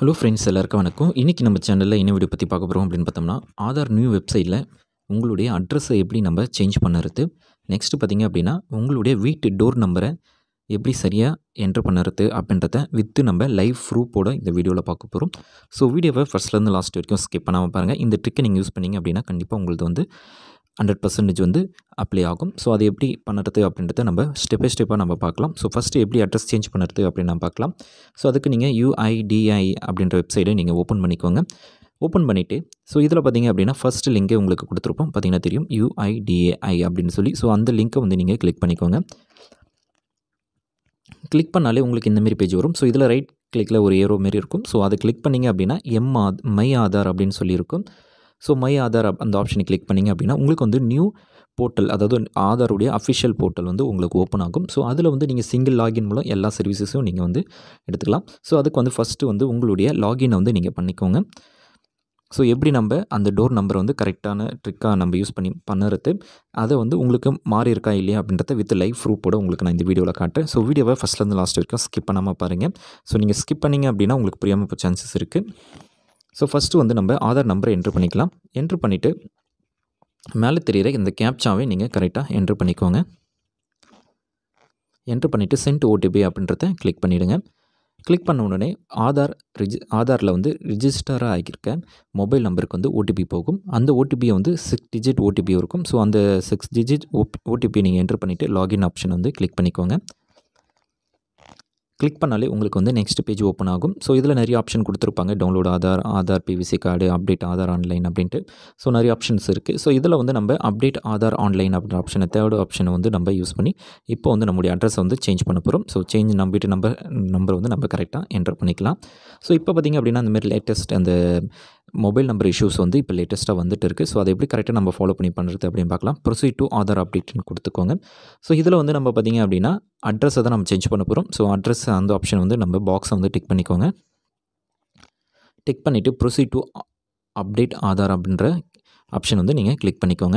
hello friends எல்லாருக்கும் வணக்கம் இன்றைக்கி நம்ம சேனலில் என்ன வீடியோ பற்றி பார்க்க போகிறோம் அப்படின்னு பார்த்தோம்னா ஆதார் நியூ வெப்சைட்டில் உங்களுடைய அட்ரஸை எப்படி நம்ம சேஞ்ச் பண்ணுறது நெக்ஸ்ட்டு பார்த்தீங்க அப்படின்னா உங்களுடைய வீட்டு டோர் நம்பரை எப்படி சரியாக என்ட்ரு பண்ணுறது அப்படின்றத வித்து நம்ம லைவ் ப்ரூஃபோட இந்த வீடியோவில் பார்க்க போகிறோம் ஸோ வீடியோவை ஃபஸ்ட்லேருந்து லாஸ்ட் வரைக்கும் ஸ்கிப் பண்ணாமல் பாருங்கள் இந்த ட்ரிக்கை நீங்கள் யூஸ் பண்ணீங்க அப்படின்னா கண்டிப்பாக உங்களுக்கு வந்து ஹண்ட்ரட் பர்சன்டேஜ் வந்து அப்ளை ஆகும் ஸோ அது எப்படி பண்ணுறது அப்படின்றத நம்ம ஸ்டெப் பை ஸ்டெப்பாக நம்ம பார்க்கலாம் ஸோ ஃபஸ்ட்டு எப்படி அட்ரஸ் சேஞ்ச் பண்ணுறது அப்படின்னு நம்ம பார்க்கலாம் ஸோ அதுக்கு நீங்கள் யூஐடிஐ அப்படின்ற வெப்சைட்டை நீங்கள் ஓப்பன் பண்ணிக்கோங்க ஓப்பன் பண்ணிவிட்டு ஸோ இதில் பார்த்தீங்க அப்படின்னா ஃபஸ்ட்டு லிங்கே உங்களுக்கு கொடுத்துருப்போம் பார்த்தீங்கன்னா தெரியும் யூஐடிஏஐ அப்படின்னு சொல்லி ஸோ அந்த லிங்க்கை வந்து நீங்கள் கிளிக் பண்ணிக்கோங்க கிளிக் பண்ணாலே உங்களுக்கு இந்தமாரி பேஜ் வரும் ஸோ இதில் ரைட் கிளிக்கில் ஒரு ஏரோ மாரி இருக்கும் ஸோ அதை கிளிக் பண்ணிங்க அப்படின்னா எம் ஆத் மை ஆதார் அப்படின்னு சொல்லியிருக்கும் ஸோ மை ஆதார் அப்- அந்த ஆப்ஷனை கிளிக் பண்ணிங்க அப்படின்னா உங்களுக்கு வந்து நியூ போர்ட்டல் அதாவது ஆதாருடைய அஃபிஷியல் போர்ட்டல் வந்து உங்களுக்கு ஓப்பன் ஆகும் ஸோ அதில் வந்து நீங்கள் சிங்கிள் லாகின் மூலம் எல்லா சர்வீசஸும் நீங்கள் வந்து எடுத்துக்கலாம் ஸோ அதுக்கு வந்து ஃபஸ்ட்டு வந்து உங்களுடைய லாகினை வந்து நீங்கள் பண்ணிக்கோங்க ஸோ எப்படி நம்ம அந்த டோர் நம்பரை வந்து கரெக்டான ட்ரிக்காக நம்ம யூஸ் பண்ணி பண்ணுறது அதை வந்து உங்களுக்கு மாறி இருக்கா இல்லையா அப்படின்றத வித் லைவ் ப்ரூஃபோட உங்களுக்கு நான் இந்த வீடியோவில் காட்டுறேன் ஸோ வீடியோவை ஃபஸ்ட்லேருந்து லாஸ்ட் வரைக்கும் ஸ்கிப் பண்ணாமல் பாருங்கள் ஸோ நீங்கள் ஸ்கிப் பண்ணீங்க அப்படின்னா உங்களுக்கு புரியாமல் போக சான்சஸ் இருக்குது ஸோ ஃபஸ்ட்டு வந்து நம்ம ஆதார் நம்பரை என்ட்ரு பண்ணிக்கலாம் என்ட்ரு பண்ணிவிட்டு மேலே தெரிகிற இந்த கேப்சாவை நீங்கள் கரெக்டாக என்ட்ரு பண்ணிக்கோங்க என்ட்ரு பண்ணிவிட்டு சென்ட் ஓடிபி அப்படின்றத கிளிக் பண்ணிவிடுங்க கிளிக் பண்ண உடனே ஆதார் ரிஜி ஆதாரில் வந்து ரிஜிஸ்டராக ஆகியிருக்க மொபைல் நம்பருக்கு வந்து ஓடிபி போகும் அந்த ஓடிபியை வந்து சிக்ஸ் டிஜிட் ஓடிபி இருக்கும் ஸோ அந்த சிக்ஸ் டிஜிட் ஓடிபி நீங்கள் என்ட்ரு பண்ணிவிட்டு லாகின் ஆப்ஷன் வந்து கிளிக் பண்ணிக்கோங்க கிளிக் பண்ணாலே உங்களுக்கு வந்து நெக்ஸ்ட் பேஜ் ஓப்பன் ஆகும் ஸோ இதில் நிறைய ஆப்ஷன் கொடுத்துருப்பாங்க download Aadhaar Aadhaar PVC card update Aadhaar online அப்படின்ட்டு ஸோ நிறைய ஆப்ஷன்ஸ் இருக்குது ஸோ இதில் வந்து நம்ம அப்டேட் ஆதார் ஆன்லைன் அப்படின்ற ஆப்ஷனை தேர்ட் ஆப்ஷனை வந்து நம்ம யூஸ் பண்ணி இப்போ வந்து நம்முடைய அட்ரஸை வந்து சேஞ்ச் பண்ண போகிறோம் ஸோ சேஞ்ச் நம்ம வீட்டு நம்பர் நம்பர் வந்து நம்ம கரெக்டாக என்டர் பண்ணிக்கலாம் ஸோ இப்போ பார்த்திங்க அப்படின்னா அந்த மாதிரி லேட்டஸ்ட் அந்த மொபைல் நம்பர் இஷ்யூஸ் வந்து இப்போ லேட்டஸ்ட்டாக வந்துட்டு இருக்குது ஸோ அதை எப்படி கரெக்டாக நம்ம ஃபாலோ பண்ணி பண்ணுறது அப்படின்னு பார்க்கலாம் ப்ரொசீட் டு ஆதார் அப்டேட்னு கொடுத்துக்கோங்க ஸோ இதில் வந்து நம்ம பார்த்திங்க அப்படின்னா அட்ரஸை தான் நம்ம சேஞ்ச் பண்ண போகிறோம் ஸோ அட்ரஸ் அந்த ஆப்ஷன் வந்து நம்ம பாக்ஸை வந்து டிக் பண்ணிக்கோங்க டிக் பண்ணிவிட்டு ப்ரொசீட் டு அப்டேட் ஆதார் அப்படின்ற ஆப்ஷன் வந்து நீங்கள் கிளிக் பண்ணிக்கோங்க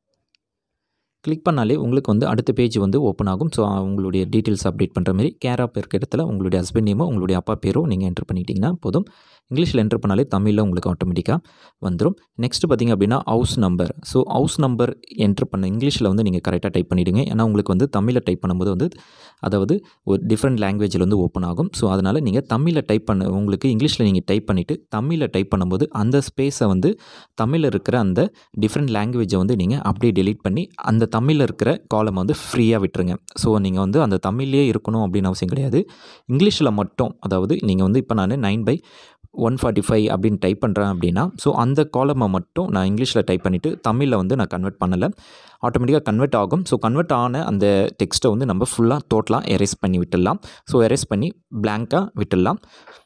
கிளிக் பண்ணாலே உங்களுக்கு வந்து அடுத்த பேஜ் வந்து ஓப்பன் ஆகும் ஸோ உங்களுடைய டீட்டெயில்ஸ் அப்டேட் பண்ணுற மாதிரி கேர் ஆப் இருக்க இடத்துல உங்களுடைய ஹஸ்பண்ட் நேமோ உங்களுடைய அப்பா பேரோ நீங்கள் என்டர் பண்ணிட்டீங்கன்னா போதும் இங்கிலீஷில் என்டர் பண்ணாலே தமிழில் உங்களுக்கு ஆட்டோமேட்டிக்காக வந்துடும் நெக்ஸ்ட் பார்த்திங்க அப்படின்னா house number so house number enter பண்ண இங்கிலீஷில் வந்து நீங்கள் கரெக்டாக டைப் பண்ணிவிடுங்க ஏன்னா உங்களுக்கு வந்து தமிழில் டைப் பண்ணும்போது வந்து அதாவது ஒரு டிஃப்ரெண்ட் லாங்குவேஜில் வந்து ஓப்பன் ஆகும் ஸோ அதனால் நீங்கள் தமிழில் டைப் பண்ண உங்களுக்கு இங்கிலீஷில் நீங்கள் டைப் பண்ணிவிட்டு தமிழில் டைப் பண்ணும்போது அந்த ஸ்பேஸை வந்து தமிழில் இருக்கிற அந்த டிஃப்ரெண்ட் லாங்குவேஜை வந்து நீங்கள் அப்படியே delete பண்ணி அந்த தமிழில் இருக்கிற காலம் வந்து ஃப்ரீயாக விட்டுருங்க ஸோ நீங்கள் வந்து அந்த தமிழ்லேயே இருக்கணும் அப்படின்னு அவசியம் கிடையாது இங்கிலீஷில் மட்டும் அதாவது நீங்கள் வந்து இப்போ நான் nine by one forty five அப்படின்னு டைப் பண்ணுறேன் அப்படின்னா ஸோ அந்த காலமை மட்டும் நான் இங்கிலீஷில் டைப் பண்ணிவிட்டு தமிழில் வந்து நான் கன்வெர்ட் பண்ணலை ஆட்டோமேட்டிக்காக கன்வெர்ட் ஆகும் ஸோ கன்வெர்ட் ஆன அந்த டெக்ஸ்ட்டை வந்து நம்ம ஃபுல்லாக டோட்டலாக எரேஸ் பண்ணி விட்டுடலாம் ஸோ எரேஸ் பண்ணி blank-ஆ விட்டுடலாம்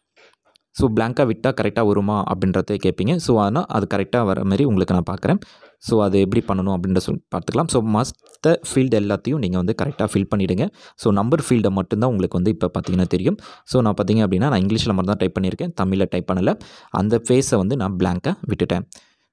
ஸோ blank-ஆ விட்டால் கரெக்டாக வருமா அப்படின்றத கேட்பீங்க ஸோ ஆனால் அது கரெக்டாக வர மாதிரி உங்களுக்கு நான் பார்க்குறேன் ஸோ அது எப்படி பண்ணணும் அப்படின்ற சொல்லி பார்த்துக்கலாம் ஸோ மற்ற ஃபீல்டு எல்லாத்தையும் நீங்கள் வந்து கரெக்டாக ஃபில் பண்ணிவிடுங்க ஸோ நம்பர் ஃபீல்டை மட்டும்தான் உங்களுக்கு வந்து இப்போ பார்த்தீங்கன்னா தெரியும் ஸோ நான் பார்த்தீங்க அப்படின்னா நான் இங்கிலீஷில் மட்டும் தான் டைப் பண்ணியிருக்கேன் தமிழில் டைப் பண்ணலை அந்த ஃபேஸை வந்து நான் blank-ஆ விட்டுட்டேன்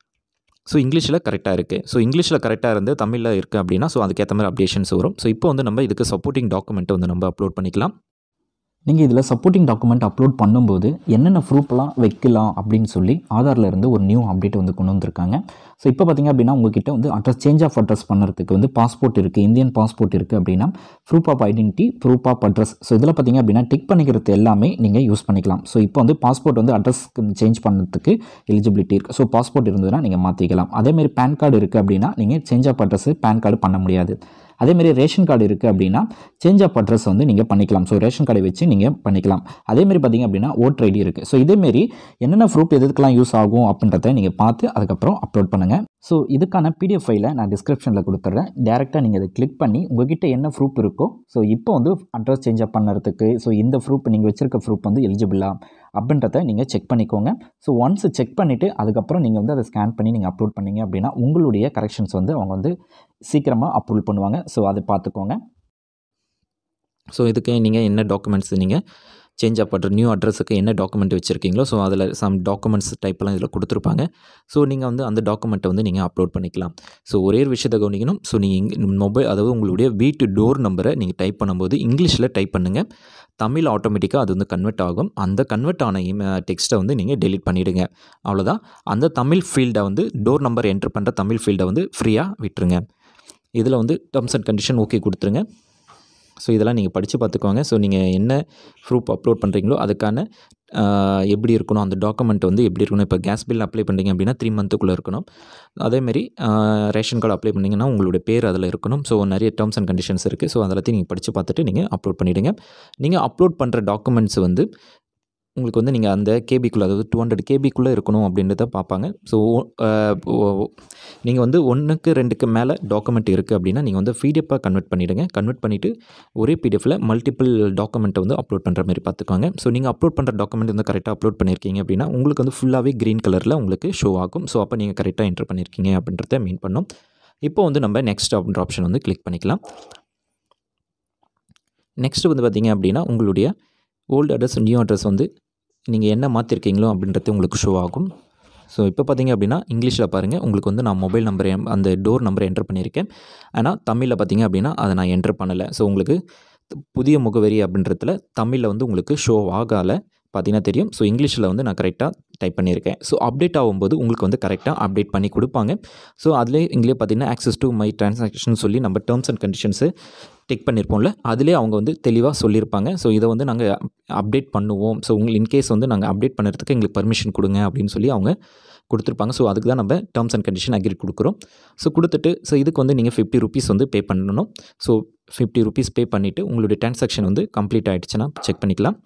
ஸோ இங்கிலீஷில் கரெக்டாக இருக்குது ஸோ இங்கிலீஷில் கரெக்டாக இருந்து தமிழில் இருக்குது அப்படின்னா ஸோ அதுக்கேற்ற மாதிரி அப்டேஷன்ஸ் வரும் ஸோ இப்போ வந்து நம்ம இதுக்கு சப்போர்ட்டிங் டாக்குமெண்ட்டை வந்து நம்ம அப்லோட் பண்ணிக்கலாம் நீங்கள் இதில் சப்போர்ட்டிங் டாக்குமெண்ட் அப்லோட் பண்ணும்போது என்னென்ன ப்ரூஃப்லாம் வைக்கலாம் அப்படின்னு சொல்லி ஆதாரில் இருந்து ஒரு நியூ அப்டேட் வந்து கொண்டு வந்திருக்காங்க ஸோ இப்போ பார்த்தீங்க அப்படின்னா உங்ககிட்ட வந்து அட்ரஸ் சேஞ்ச் ஆஃப் அட்ரஸ் பண்ணுறதுக்கு வந்து பாஸ்போர்ட் இருக்குது இந்தியன் பாஸ்போர்ட் இருக்குது அப்படின்னா proof of identity proof of address so இதில் பார்த்தீங்க அப்படின்னா டிக் பண்ணிக்கிறது எல்லாமே நீங்கள் யூஸ் பண்ணிக்கலாம் ஸோ இப்போ வந்து பாஸ்போர்ட் வந்து அட்ரஸ்க்கு சேஞ்ச் பண்ணுறதுக்கு எலிஜிபிலிட்டி இருக்குது ஸோ பாஸ்போர்ட் இருந்ததுன்னா நீங்கள் மாற்றிக்கலாம் அதேமாதிரி பேன் கார்டு இருக்குது அப்படின்னா நீங்கள் change of address PAN card பண்ண முடியாது அதேமாரி ரேஷன் கார்டு இருக்குது அப்படின்னா சேஞ்ச் ஆஃப் அட்ரஸ் வந்து நீங்கள் பண்ணிக்கலாம் ஸோ ரேஷன் கார்டை வச்சு நீங்கள் பண்ணிக்கலாம் அதேமாரி பார்த்தீங்க அப்படின்னா ஓட்டர் ஐடி இருக்குது ஸோ இதேமாரி என்னென்ன ப்ரூஃப் எதுக்கெல்லாம் யூஸ் ஆகும் அப்படின்றத நீங்கள் பார்த்து அதுக்கப்புறம் அப்லோட் பண்ணுங்கள் ஸோ இதுக்கான பிடிஎஃப் ஃபைலை நான் டிஸ்கிரிப்ஷனில் கொடுத்துட்றேன் டேரெக்டாக நீங்கள் அதை கிளிக் பண்ணி உங்ககிட்ட என்ன ப்ரூஃப் இருக்கோ ஸோ இப்போ வந்து அட்ரஸ் சேஞ்ச் அப் பண்ணுறதுக்கு ஸோ இந்த ப்ரூஃப் நீங்கள் வச்சிருக்க ப்ரூஃப் வந்து எலிஜிபிளா அப்படின்றத நீங்கள் செக் பண்ணிக்கோங்க ஸோ ஒன்ஸ் செக் பண்ணிவிட்டு அதுக்கப்புறம் நீங்கள் வந்து அதை ஸ்கேன் பண்ணி நீங்கள் அப்லோட் பண்ணீங்க அப்படின்னா உங்களுடைய கரெக்ஷன்ஸ் வந்து அவங்க வந்து சீக்கிரமாக அப்ரூவல் பண்ணுவாங்க ஸோ அதை பார்த்துக்கோங்க ஸோ இதுக்கு நீங்கள் என்ன டாக்குமெண்ட்ஸ் நீங்கள் சேஞ்ச் ஆஃப் அட்ரஸ் நியூ அட்ரஸுக்கு என்ன டாக்குமெண்ட் வச்சுருக்கீங்களோ ஸோ அதில் சம் டாக்குமெண்ட்ஸ் டைப்லாம் இதில் கொடுத்துருப்பாங்க ஸோ நீங்கள் வந்து அந்த டாக்குமெண்ட்டை வந்து நீங்கள் அப்லோட் பண்ணிக்கலாம் ஸோ ஒரே ஒரு விஷயத்தை கவனிக்கணும் ஸோ நீங்கள் மொபைல் அதாவது உங்களுடைய வீட்டு டோர் நம்பரை நீங்கள் டைப் பண்ணும்போது இங்கிலீஷில் டைப் பண்ணுங்கள் தமிழ் ஆட்டோமேட்டிக்காக அது வந்து கன்வெர்ட் ஆகும் அந்த கன்வெர்ட் ஆன டெக்ஸ்ட்டை வந்து நீங்கள் டெலிட் பண்ணிவிடுங்க அவ்வளோதான் அந்த தமிழ் ஃபீல்டை வந்து டோர் நம்பர் என்ட்ரு பண்ணுற தமிழ் ஃபீல்டை வந்து ஃப்ரீயாக விட்டுருங்க இதில் வந்து டர்ம்ஸ் அண்ட் கண்டிஷன் ஓகே கொடுத்துருங்க ஸோ இதெல்லாம் நீங்கள் படித்து பார்த்துக்கோங்க ஸோ நீங்கள் என்ன ப்ரூஃப் அப்லோட் பண்ணுறீங்களோ அதுக்கான ஆஹ், எப்படி இருக்கணும் அந்த டாக்குமெண்ட் வந்து எப்படி இருக்கணும் இப்போ கேஸ் பில் அப்ளை பண்ணுறீங்க அப்படின்னா த்ரீ மந்த்துக்குள்ளே இருக்கணும் அதேமாரி ரேஷன் கார்டு அப்ளை பண்ணிங்கன்னா உங்களுடைய பேர் அதில் இருக்கணும் ஸோ நிறைய டேர்ம்ஸ் அண்ட் கண்டிஷன்ஸ் இருக்குது ஸோ அதெல்லாத்தையும் நீங்கள் படித்து பார்த்துட்டு நீங்கள் அப்லோட் பண்ணிவிடுங்க நீங்கள் அப்லோட் பண்ணுற டாக்குமெண்ட்ஸ் வந்து உங்களுக்கு வந்து நீங்கள் அந்த கேபிக்குள்ளே அதாவது டூ ஹண்ட்ரட் கேபிக்குள்ளே இருக்கணும் அப்படின்றத பார்ப்பாங்க ஸோ நீங்கள் வந்து ஒன்றுக்கு ரெண்டுக்கு மேலே டாக்குமெண்ட் இருக்குது அப்படின்னா நீங்கள் வந்து பிடிஎஃபாக கன்வெர்ட் பண்ணிவிடுங்க கன்வெர்ட் பண்ணிவிட்டு ஒரே பிடிஎஃபில் மல்டிபிள் டாக்குமெண்ட்டை வந்து அப்லோட் பண்ணுற மாதிரி பார்த்துக்கோங்க ஸோ நீங்கள் அப்லோட் பண்ணுற டாக்குமெண்ட் வந்து கரெக்டாக அப்லோட் பண்ணியிருக்கீங்க அப்படின்னா உங்களுக்கு வந்து ஃபுல்லாகவே க்ரீன் கலரில் உங்களுக்கு ஷோ ஆகும் ஸோ அப்போ நீங்கள் கரெக்டாக என்ட்ரு பண்ணியிருக்கீங்க அப்படின்றத மீன் பண்ணோம் இப்போ வந்து நம்ம நெக்ஸ்ட் அப்படின்ற ஆப்ஷன் வந்து கிளிக் பண்ணிக்கலாம் நெக்ஸ்ட் வந்து பார்த்தீங்க அப்படின்னா உங்களுடைய ஓல்டு அட்ரஸ் நியூ அட்ரஸ் வந்து நீங்கள் என்ன மாற்றிருக்கீங்களோ அப்படின்றது உங்களுக்கு ஷோ ஆகும் ஸோ இப்போ பார்த்தீங்க அப்படின்னா இங்கிலீஷில் பாருங்கள் உங்களுக்கு வந்து நான் மொபைல் நம்பர் அந்த டோர் நம்பரை என்டர் பண்ணியிருக்கேன் ஆனால் தமிழில் பார்த்தீங்க அப்படின்னா அதை நான் என்டர் பண்ணலை ஸோ உங்களுக்கு புதிய முகவரி அப்படின்றதுல தமிழில் வந்து உங்களுக்கு ஷோ ஆகலை பார்த்தீங்கன்னா தெரியும் ஸோ இங்கிலீஷில் வந்து நான் கரெக்டாக டைப் பண்ணியிருக்கேன் ஸோ அப்டேட் ஆகும்போது உங்களுக்கு வந்து கரெக்டாக அப்டேட் பண்ணி கொடுப்பாங்க ஸோ அதிலே இங்கிலே பார்த்தீங்கன்னா ஆக்சஸ் டு மை ட்ரான்சாக்ஷன் சொல்லி நம்ம டேர்ம்ஸ் அண்ட் கண்டிஷன்ஸு டிக் பண்ணியிருப்போம்ல அதிலே அவங்க வந்து தெளிவாக சொல்லியிருப்பாங்க ஸோ இதை வந்து நாங்கள் அப்டேட் பண்ணுவோம் ஸோ உங்களுக்கு இன்கேஸ் வந்து நாங்கள் அப்டேட் பண்ணுறதுக்கு எங்களுக்கு பர்மிஷன் கொடுங்க அப்படின்னு சொல்லி அவங்க கொடுத்துருப்பாங்க ஸோ அதுக்கு தான் நம்ம டேர்ம்ஸ் அண்ட் கண்டிஷன் அக்ரி கொடுக்குறோம் ஸோ கொடுத்துட்டு ஸோ இதுக்கு வந்து நீங்கள் ஃபிஃப்டி ருபீஸ் வந்து பே பண்ணணும் ஸோ ஃபிஃப்டி ருபீஸ் பே பண்ணிவிட்டு உங்களுடைய டிரான்சாக்ஷன் வந்து கம்ப்ளீட் ஆகிடுச்சுன்னா செக் பண்ணிக்கலாம்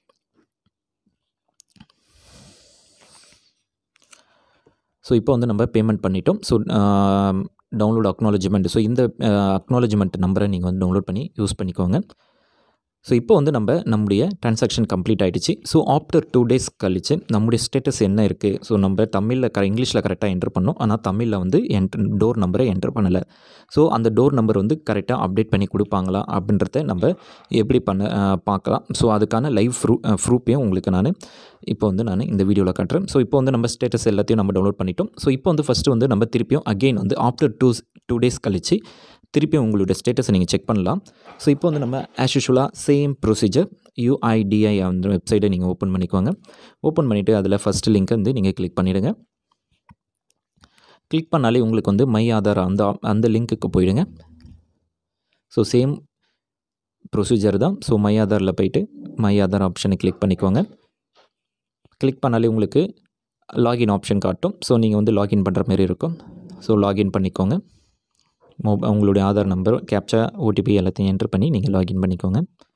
ஸோ இப்போ வந்து நம்ம பேமெண்ட் பண்ணிட்டோம் ஸோ டவுன்லோட் அக்னாலஜ்மெண்ட் ஸோ இந்த அக்னாலஜ்மெண்ட் நம்பரை நீங்கள் வந்து டவுன்லோட் பண்ணி யூஸ் பண்ணிக்கோங்க ஸோ இப்போ வந்து நம்ம நம்முடைய ட்ரான்சாக்ஷன் கம்ப்ளீட் ஆகிடுச்சு ஸோ ஆஃப்டர் டூ டேஸ் கழிச்சு நம்முடைய ஸ்டேட்டஸ் என்ன இருக்குது ஸோ நம்ம தமிழில் க இங்கிலீஷில் கரெக்டாக என்டர் பண்ணோம் ஆனால் தமிழில் வந்து என்ட்ரு டோர் நம்பரை என்டர் பண்ணலை ஸோ அந்த டோர் நம்பர் வந்து கரெக்டாக அப்டேட் பண்ணி கொடுப்பாங்களா அப்படின்றத நம்ம எப்படி பண்ண அஹ், பார்க்கலாம் ஸோ அதுக்கான லைவ் ப்ரூ ப்ரூஃபையும் உங்களுக்கு நான் இப்போ வந்து நான் இந்த வீடியோவில் காட்டுறேன் ஸோ இப்போ வந்து நம்ம ஸ்டேட்டஸ் எல்லாத்தையும் நம்ம டவுன்லோட் பண்ணிட்டோம் ஸோ இப்போ வந்து ஃபஸ்ட்டு வந்து நம்ம திருப்பியும் அகெயின் வந்து ஆஃப்டர் டூ டூ டேஸ் கழிச்சு திருப்பியும் உங்களுடைய ஸ்டேட்டஸை நீங்கள் செக் பண்ணலாம் ஸோ இப்போ வந்து நம்ம ஆஸ் யூஷுவலாக சேம் ப்ரொசீஜர் யூஐடிஐ அந்த வெப்சைட்டை நீங்கள் ஓப்பன் பண்ணிக்கோங்க ஓப்பன் பண்ணிவிட்டு அதில் ஃபஸ்ட் லிங்க்கை வந்து நீங்கள் கிளிக் பண்ணிவிடுங்க கிளிக் பண்ணாலே உங்களுக்கு வந்து மை ஆதார் அந்த அந்த லிங்க்குக்கு போயிடுங்க ஸோ சேம் ப்ரொசீஜர் தான் ஸோ மை ஆதாரில் போயிட்டு மை ஆதார் ஆப்ஷனை கிளிக் பண்ணிக்கோங்க கிளிக் பண்ணாலே உங்களுக்கு லாகின் ஆப்ஷன் காட்டும் ஸோ நீங்கள் வந்து லாகின் பண்ணுற மாதிரி இருக்கும் ஸோ லாகின் பண்ணிக்கோங்க மொப உங்களுடைய ஆதார் நம்பர் கேப்சா ஓடிபி எல்லாத்தையும் என்ட்ரு பண்ணி நீங்கள் லாகின் பண்ணிக்கோங்க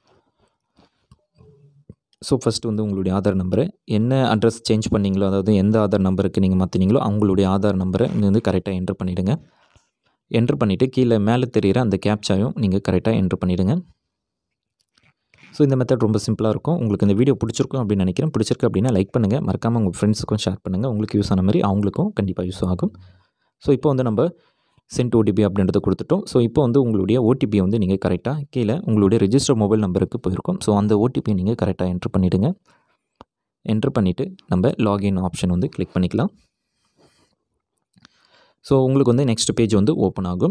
ஸோ ஃபஸ்ட்டு வந்து உங்களுடைய ஆதார் நம்பரை என்ன அட்ரஸ் சேஞ்ச் பண்ணீங்களோ அதாவது எந்த ஆதார் நம்பருக்கு நீங்கள் மாற்றினீங்களோ அவங்களுடைய ஆதார் நம்பரை நீங்கள் வந்து கரெக்டாக என்ட்ரு பண்ணிவிடுங்க என்ட்ரு பண்ணிவிட்டு கீழே மேலே தெரிகிற அந்த கேப்சாயும் நீங்கள் கரெக்டாக என்ட்ரு பண்ணிவிடுங்க ஸோ இந்த மெத்தட் ரொம்ப சிம்பிளாக இருக்கும் உங்களுக்கு இந்த வீடியோ பிடிச்சிருக்கும் அப்படின்னு நினைக்கிறேன் பிடிச்சிருக்கு அப்படின்னா லைக் பண்ணுங்கள் மறக்காமல் உங்கள் ஃப்ரெண்ட்ஸுக்கும் ஷேர் பண்ணுங்கள் உங்களுக்கு யூஸ் ஆன மாதிரி அவங்களுக்கும் கண்டிப்பாக யூஸ் ஆகும் ஸோ இப்போ வந்து நம்ம சென்ட் ஓடிபி அப்படின்றத கொடுத்துட்டோம் ஸோ இப்போ வந்து உங்களுடைய ஓடிபியை வந்து நீங்கள் கரெக்டாக கீழே உங்களுடைய ரெஜிஸ்டர் மொபைல் நம்பருக்கு போயிருக்கும் ஸோ அந்த ஓடிபியை நீங்கள் கரெக்டாக என்ட்ரு பண்ணிவிடுங்க என்ட்ரு பண்ணிவிட்டு நம்ம லாகின் ஆப்ஷன் வந்து கிளிக் பண்ணிக்கலாம் ஸோ உங்களுக்கு வந்து நெக்ஸ்ட் பேஜ் வந்து ஓப்பன் ஆகும்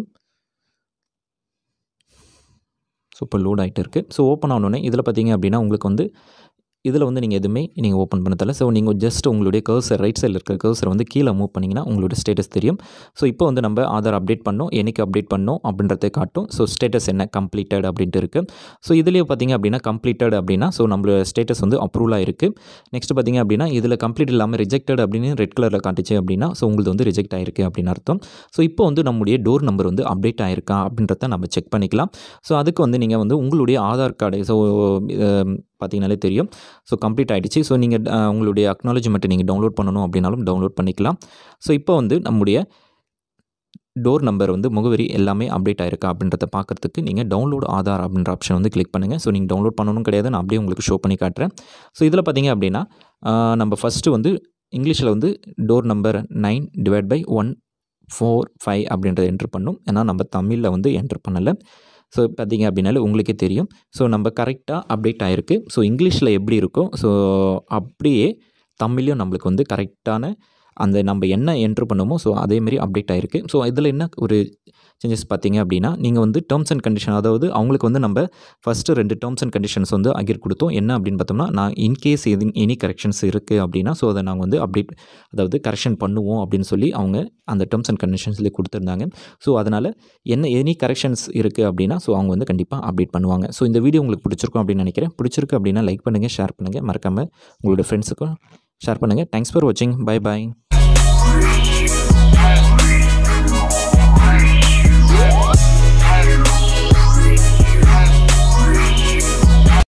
ஸோ இப்போ லோட் ஆகிட்டு இருக்குது ஸோ ஓப்பன் ஆனோடனே இதில் பார்த்தீங்க அப்படின்னா உங்களுக்கு வந்து இதில் வந்து நீங்கள் எதுவுமே நீங்கள் ஓப்பன் பண்ண தரல ஸோ நீங்கள் ஜஸ்ட் உங்களுடைய கர்சர் ரைட் சைடில் இருக்கிற கர்சர் வந்து கீழே மூவ் பண்ணிங்கன்னா உங்களுடைய ஸ்டேட்டஸ் தெரியும் ஸோ இப்போ வந்து நம்ம ஆதார் அப்டேட் பண்ணோம் என்னைக்கு அப்டேட் பண்ணோம் அப்படின்றத காட்டும் ஸோ ஸ்டேட்டஸ் என்ன கம்ப்ளீட்டட் அப்படின்ட்டு இருக்குது ஸோ இதுலேயே பார்த்தீங்க அப்படின்னா கம்ப்ளீட்டட் அப்படின்னா ஸோ நம்மளோட ஸ்டேட்டஸ் வந்து அப்ரூவலாக இருக்குது நெக்ஸ்ட் பார்த்தீங்க அப்படின்னா இதில் கம்ப்ளீட் இல்லாமல் ரிஜெக்டட் அப்படின்னு ரெட் கலரில் காட்டுச்சு அப்படின்னா ஸோ உங்களுக்கு வந்து ரிஜெக்ட் ஆயிருக்கு அப்படின்னு அர்த்தம் ஸோ இப்போ வந்து நம்முடைய டோர் நம்பர் வந்து அப்டேட் ஆயிருக்கா அப்படின்றத நம்ம செக் பண்ணிக்கலாம் ஸோ அதுக்கு வந்து நீங்கள் வந்து உங்களுடைய ஆதார் கார்டு ஸோ பார்த்தீங்கனாலே தெரியும் ஸோ கம்ப்ளீட் ஆகிடுச்சு ஸோ நீங்கள் உங்களுடைய அக்னாலஜ்மெண்ட்டை நீங்கள் டவுன்லோட் பண்ணணும் அப்படின்னாலும் டவுன்லோட் பண்ணிக்கலாம் ஸோ இப்போ வந்து நம்முடைய டோர் நம்பர் வந்து முகவரி எல்லாமே அப்டேட் ஆயிருக்கா அப்படின்றத பார்க்குறதுக்கு நீங்கள் டவுன்லோட் ஆதார் அப்படின்ற ஆப்ஷன் வந்து கிளிக் பண்ணுங்கள் ஸோ நீங்கள் டவுன்லோட் பண்ணணும் கிடையாது நான் அப்படியே உங்களுக்கு ஷோ பண்ணி காட்டுறேன் ஸோ இதில் பார்த்தீங்க அப்படின்னா ஆஹ், நம்ம ஃபஸ்ட்டு வந்து இங்கிலீஷில் வந்து door number nine divide by one four five அப்படின்றத என்ட்ரு பண்ணோம் ஏன்னா நம்ம தமிழில் வந்து என்ட்ரு பண்ணலை ஸோ பார்த்தீங்க அப்படின்னாலே உங்களுக்கே தெரியும் ஸோ நம்ம கரெக்டாக அப்டேட் ஆகிருக்கு ஸோ இங்கிலீஷில் எப்படி இருக்கோ ஸோ அப்படியே தமிழ்லையும் நம்மளுக்கு வந்து கரெக்டான அந்த நம்ம என்ன என்ட்ரு பண்ணுமோ ஸோ அதேமாரி அப்டேட் ஆகிருக்கு ஸோ இதில் என்ன ஒரு சேஞ்சஸ் பார்த்தீங்க அப்படின்னா நீங்கள் வந்து டேர்ம்ஸ் அண்ட் கண்டிஷன் அதாவது அவங்களுக்கு வந்து நம்ம ஃபஸ்ட்டு ரெண்டு டேர்ம்ஸ் அண்ட் கண்டிஷன்ஸ் வந்து அகிர் கொடுத்தோம் என்ன அப்படின்னு பார்த்தோம்னா நான் இன்கேஸ் எது எனி கரெக்ஷன்ஸ் இருக்குது அப்படின்னா ஸோ அதை நாங்கள் வந்து அப்டேட் அதாவது கரெக்ஷன் பண்ணுவோம் அப்படின்னு சொல்லி அவங்க அந்த டேர்ம்ஸ் அண்ட் கண்டிஷன்ஸில் கொடுத்துருந்தாங்க ஸோ அதனால் என்ன எனி கரெக்ஷன்ஸ் இருக்குது அப்படின்னா ஸோ அவங்க வந்து கண்டிப்பாக அப்டேட் பண்ணுவாங்க ஸோ இந்த வீடியோ உங்களுக்கு பிடிச்சிருக்கும் அப்படின்னு நினைக்கிறேன் பிடிச்சிருக்கு அப்படின்னா லைக் பண்ணுங்கள் ஷேர் பண்ணுங்கள் மறக்காமல் உங்களோட ஃப்ரெண்ட்ஸுக்கும் ஷேர் பண்ணுங்கள் தேங்க்ஸ் ஃபார் வாட்சிங் பை பாய்